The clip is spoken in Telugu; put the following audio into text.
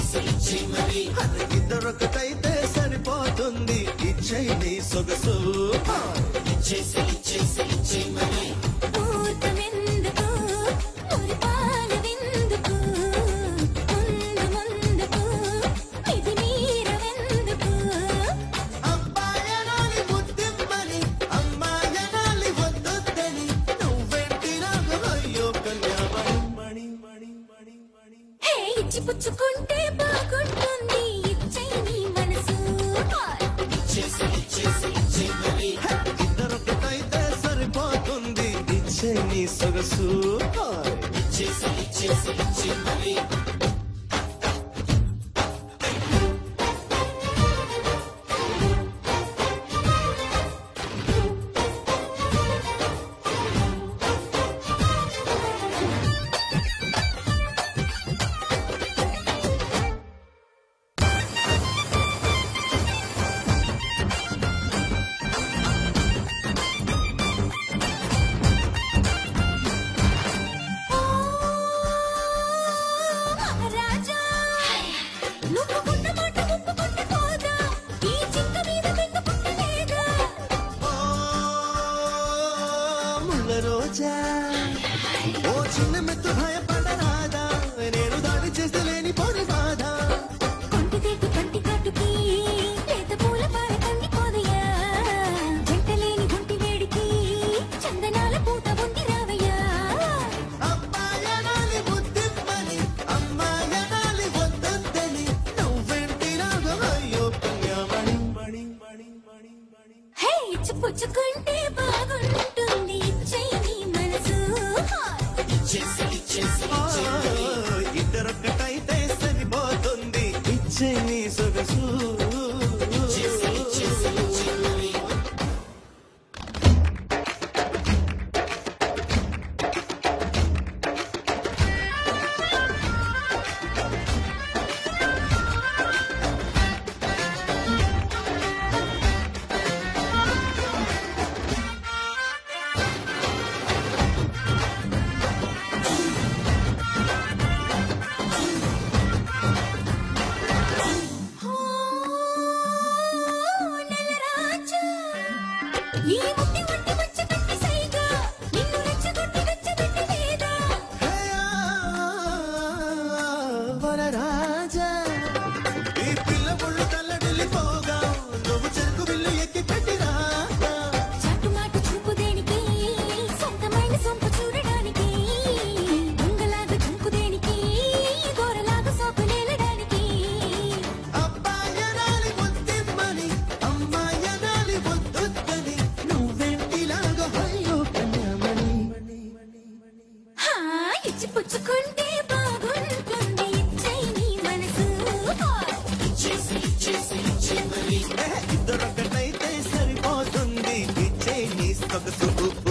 అరే ఇద్దరొకటైతే సరిపోతుంది ఇచ్చై నీ సొగసు పూర్తమెందుకు మురిపాలవెందుకు ముందు ముందుకు ఇది మీరవెందుకు అబ్బాయనాలి ముద్దిమ్మని అమ్మాయనాలి వద్దొద్దని నువ్వెంటి నాకు అయ్యో కన్యామణి మణి మణి మణి మణి హే ఇచ్చి పుచ్చుకుంటే బాగుంటుంది ఇచ్చై నీ మనసు ఇద్దరొకటైతే సరిపోతుంది ఇచ్చే నీ సొగసు మహారాజా నువ్వు ఉన్న మాట ఒప్పుకుంటే పోదా ఈ చింత మీద పెట్టుకుంటలేదా ఓ ముళ్ళ రోజా ఓ చిన్న మెత్తు భయపడరాదా నేను దాడి చేస్తే లేని పోని బాధ కొంటి తెట్టి కంటి కట్టుకి లేత పూల పార కందిపోదయ్యా జంటలేని గుంటి వేడికి చందనాల పూత ఉంది రావయ్యా అబ్బాయనాలి ముద్దిమ్మని అమ్మాయనాలి వద్దొద్దని నువ్వెంటి నాకు అయ్యో కన్యామణి మణి మణి మణి మణి హే ఇచ్చి పుచ్చుకుంటే బాగుంటుంది ఇచ్చై నీ మనసు ఓ, ఇద్దరొక్కటైతే సరిపోతుంది ఇచ్చే నీ సొగసు నెలరాజా ఈ ముట్టి వంటి వచ్చి పెట్టి సైగా నిన్ను రెచ్చగొట్టి వెచ్చబెట్టి లేదా వరరాజా ఈ పిల్ల ముళ్ళు తల్లడిల్లిపోగా నువ్వు చెరుకు బిల్లు ఎక్కి పెట్టిరా చాటుమాటు చూపు దేనికి సొంతమైన సొంపు చూడడానికి దొంగలాగా చుంపు దేనికి గోరలాగా సోపు నేలడానికి అబ్బాయనాలి ముద్దిమ్మని అమ్మాయనాలి వద్దొద్దని నువ్వెంటిలాగా అయ్యో కన్యామణి హా ఇచ్చి పుచ్చుకుంటే బాగుంటుంది ఇచ్చై నీ మనసు ఇద్దరొకటైతే సరిపోతుంది ఇచ్చే నీ సొగసు